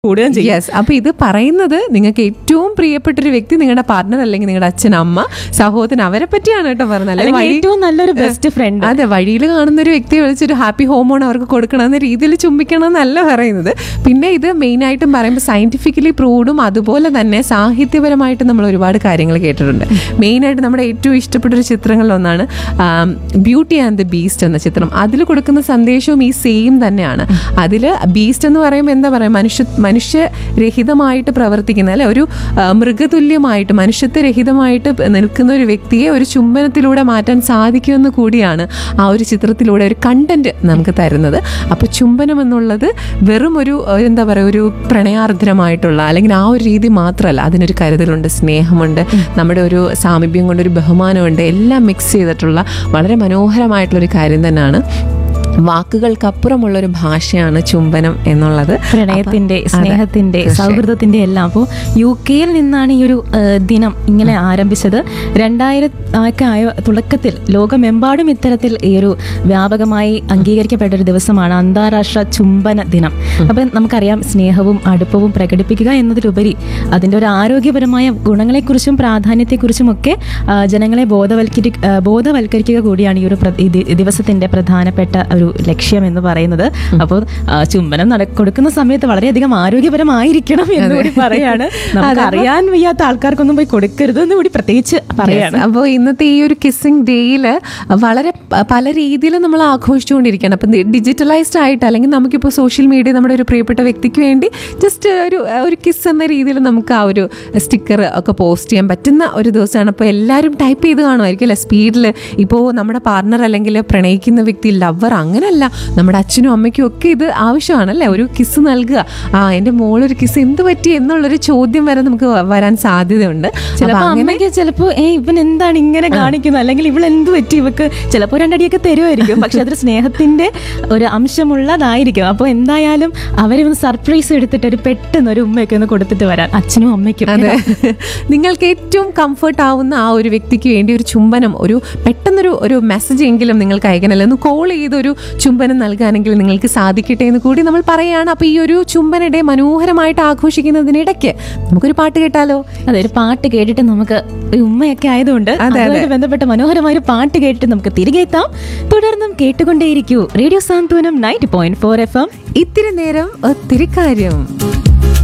കൂടുകയും ചെയ്യും യെസ് അപ്പൊ ഇത് പറയുന്നത് നിങ്ങൾക്ക് ഏറ്റവും പ്രിയപ്പെട്ട ഒരു വ്യക്തി നിങ്ങളുടെ പാർട്ണർ അല്ലെങ്കിൽ നിങ്ങളുടെ അച്ഛൻ അമ്മ സഹോദരൻ അവരെ പറ്റിയാണ് കേട്ടോ പറഞ്ഞത് അല്ലെ അല്ലെങ്കിൽ വഴി ഏറ്റവും നല്ലൊരു ബെസ്റ്റ് ഫ്രണ്ട് അതെ വഴിയിൽ കാണുന്ന ഒരു വ്യക്തിയെ വിളിച്ചൊരു ഹാപ്പി ഹോമോൺ അവർക്ക് കൊടുക്കണം എന്ന രീതിയിൽ ചുംബിക്കണം എന്നല്ല പറയുന്നത് പിന്നെ ഇത് മെയിൻ ആയിട്ടും പറയുമ്പോൾ സയന്റിഫിക്കലി പ്രൂവ്ഡും അതുപോലെ തന്നെ സാഹിത്യപരമായിട്ട് നമ്മൾ ഒരുപാട് കാര്യങ്ങൾ കേട്ടിട്ടുണ്ട് മെയിൻ ആയിട്ട് നമ്മുടെ ഏറ്റവും ഇഷ്ടപ്പെട്ട ഒരു ചിത്രങ്ങളിലൊന്നാണ് ബ്യൂട്ടി ആൻഡ് ദ ബീസ്റ്റ് എന്ന ചിത്രം അതിൽ കൊടുക്കുന്ന സന്ദേശവും ഈ സെയിം തന്നെയാണ് അതിൽ ബീസ്റ്റ് എന്ന് പറയുമ്പോൾ എന്താ പറയുക മനുഷ്യ മനുഷ്യരഹിതമായിട്ട് പ്രവർത്തിക്കുന്ന അല്ലെ ഒരു ആ, മൃഗതുല്യമായിട്ട് മനുഷ്യത്വരഹിതമായിട്ട് നിൽക്കുന്ന ഒരു വ്യക്തിയെ ഒരു ചുംബനത്തിലൂടെ മാറ്റാൻ സാധിക്കുമെന്ന് കൂടിയാണ് ആ ഒരു ചിത്രത്തിലൂടെ ഒരു കണ്ടന്റ് നമുക്ക് തരുന്നത് അപ്പോൾ ചുംബനം എന്നുള്ളത് വെറും ഒരു ആ, എന്താ പറയുക ഒരു പ്രണയാർദ്രമായിട്ടുള്ള അല്ലെങ്കിൽ ആ ഒരു രീതി മാത്രമല്ല അതിനൊരു കരുതലുണ്ട് സ്നേഹമുണ്ട് നമ്മുടെ ഒരു സാമീപ്യം കൊണ്ട് ഒരു ബഹുമാനമുണ്ട് എല്ലാം മിക്സ് ചെയ്തിട്ടുള്ള വളരെ മനോഹരമായിട്ടുള്ളൊരു കാര്യം തന്നെയാണ് വാക്കുകൾക്കപ്പുറമുള്ള ഒരു ഭാഷയാണ് ചുംബനം എന്നുള്ളത് പ്രണയത്തിന്റെ അപ്പൊ- സ്നേഹത്തിന്റെ തീർച്ചയായും. സൗഹൃദത്തിന്റെ എല്ലാം അപ്പോൾ യു കെയിൽ നിന്നാണ് ഈ ഒരു ആ, ദിനം ഇങ്ങനെ ആരംഭിച്ചത് രണ്ടായിരം ഒക്കെ ആയ തുടക്കത്തിൽ ലോകമെമ്പാടും ഇത്തരത്തിൽ ഈ ഒരു വ്യാപകമായി അംഗീകരിക്കപ്പെട്ട ഒരു ദിവസമാണ് അന്താരാഷ്ട്ര ചുംബന ദിനം അപ്പം നമുക്കറിയാം സ്നേഹവും അടുപ്പവും പ്രകടിപ്പിക്കുക എന്നതിലുപരി അതിൻ്റെ ഒരു ആരോഗ്യപരമായ ഗുണങ്ങളെക്കുറിച്ചും പ്രാധാന്യത്തെക്കുറിച്ചും ഒക്കെ ആ, ജനങ്ങളെ ബോധവൽക്കരി ആ, ബോധവൽക്കരിക്കുക കൂടിയാണ് ഈ ഒരു പ്ര- ഈ ദി- ദിവസത്തിന്റെ പ്രധാനപ്പെട്ട ഒരു ലക്ഷ്യം എന്ന് പറയുന്നത് അപ്പോൾ ആ, ചുംബനം നട കൊടുക്കുന്ന സമയത്ത് വളരെയധികം ആരോഗ്യപരമായിരിക്കണം എന്ന് കൂടി പറയാണ് നമുക്ക് അറിയാൻ വയ്യാത്ത ആൾക്കാർക്കൊന്നും പോയി കൊടുക്കരുത് എന്ന് കൂടി പ്രത്യേകിച്ച് പറയാണ് അപ്പോൾ ഇന്നത്തെ ഈ ഒരു കിസ്സിംഗ് ഡേയിൽ വളരെ പ- പല രീതിയിൽ നമ്മൾ ആഘോഷിച്ചുകൊണ്ടിരിക്കുകയാണ് അപ്പം ഡിജിറ്റലൈസ്ഡ് ആയിട്ട് അല്ലെങ്കിൽ നമുക്കിപ്പോൾ സോഷ്യൽ മീഡിയ നമ്മുടെ ഒരു പ്രിയപ്പെട്ട വ്യക്തിക്ക് വേണ്ടി ജസ്റ്റ് ഒരു ഒരു കിസ് എന്ന രീതിയിൽ നമുക്ക് ആ ഒരു സ്റ്റിക്കർ ഒക്കെ പോസ്റ്റ് ചെയ്യാൻ പറ്റുന്ന ഒരു ദിവസമാണ് അപ്പോൾ എല്ലാവരും ടൈപ്പ് ചെയ്ത് കാണുമായിരിക്കും അല്ലെ സ്പീഡിൽ ഇപ്പോൾ നമ്മുടെ പാർട്ണർ അല്ലെങ്കിൽ പ്രണയിക്കുന്ന വ്യക്തി ലവർ അങ്ങനല്ല നമ്മുടെ അച്ഛനും അമ്മയ്ക്കും ഒക്കെ ഇത് ആവശ്യമാണല്ലേ ഒരു കിസ് നൽകുക ആ എൻ്റെ മോളൊരു കിസ് എന്ത് പറ്റി എന്നുള്ളൊരു ചോദ്യം വരെ നമുക്ക് വരാൻ സാധ്യതയുണ്ട് ചിലപ്പോ അപ്പൊ അങ്ങനെ അമ്മയ്ക്ക് ചിലപ്പോ ഏ ഇവൻ എന്താണ് ഇങ്ങനെ കാണിക്കുന്നത് അല്ലെങ്കിൽ ഇവൾ എന്ത് പറ്റി ഇവക്ക് ചിലപ്പോ രണ്ടടിയൊക്കെ തരുമായിരിക്കും പക്ഷെ അതൊരു സ്നേഹത്തിന്റെ ഒരു അംശമുള്ളതായിരിക്കും അപ്പോൾ എന്തായാലും അവരെ ഒന്ന് സർപ്രൈസ് എടുത്തിട്ട് ഒരു പെട്ടെന്ന് ഒരു ഉമ്മയൊക്കെ ഒന്ന് കൊടുത്തിട്ട് വരാൻ അച്ഛനും അമ്മയ്ക്കും അതെ നിങ്ങൾക്ക് ഏറ്റവും കംഫർട്ട് ആവുന്ന ആ ഒരു വ്യക്തിക്ക് വേണ്ടി ഒരു ചുംബനം ഒരു പെട്ടെന്നൊരു ഒരു മെസ്സേജ് എങ്കിലും നിങ്ങൾക്ക് അയക്കാനല്ല ഒന്ന് കോൾ ചെയ്തൊരു ചുംബനം നൽകാനെങ്കിൽ നിങ്ങൾക്ക് സാധിക്കട്ടെ എന്ന് കൂടി നമ്മൾ പറയുകയാണ് അപ്പോൾ ഈ ഒരു ചുംബന ഡേ മനോഹരമായിട്ട് ആഘോഷിക്കുന്നതിനിടയ്ക്ക് നമുക്കൊരു പാട്ട് കേട്ടാലോ അതെ ഒരു പാട്ട് കേട്ടിട്ട് നമുക്ക് ഒരു ഉമ്മയൊക്കെ ആയതുകൊണ്ട് അതെ, അതെ. അതുമായിട്ട് ബന്ധപ്പെട്ട മനോഹരമായ ഒരു പാട്ട് കേട്ടിട്ട് നമുക്ക് തിരികെ എത്താം തുടർന്നും കേട്ടുകൊണ്ടേയിരിക്കൂ radio Santhwanam ninety point four F M ഇത്തിരി നേരം ഒത്തിരി കാര്യം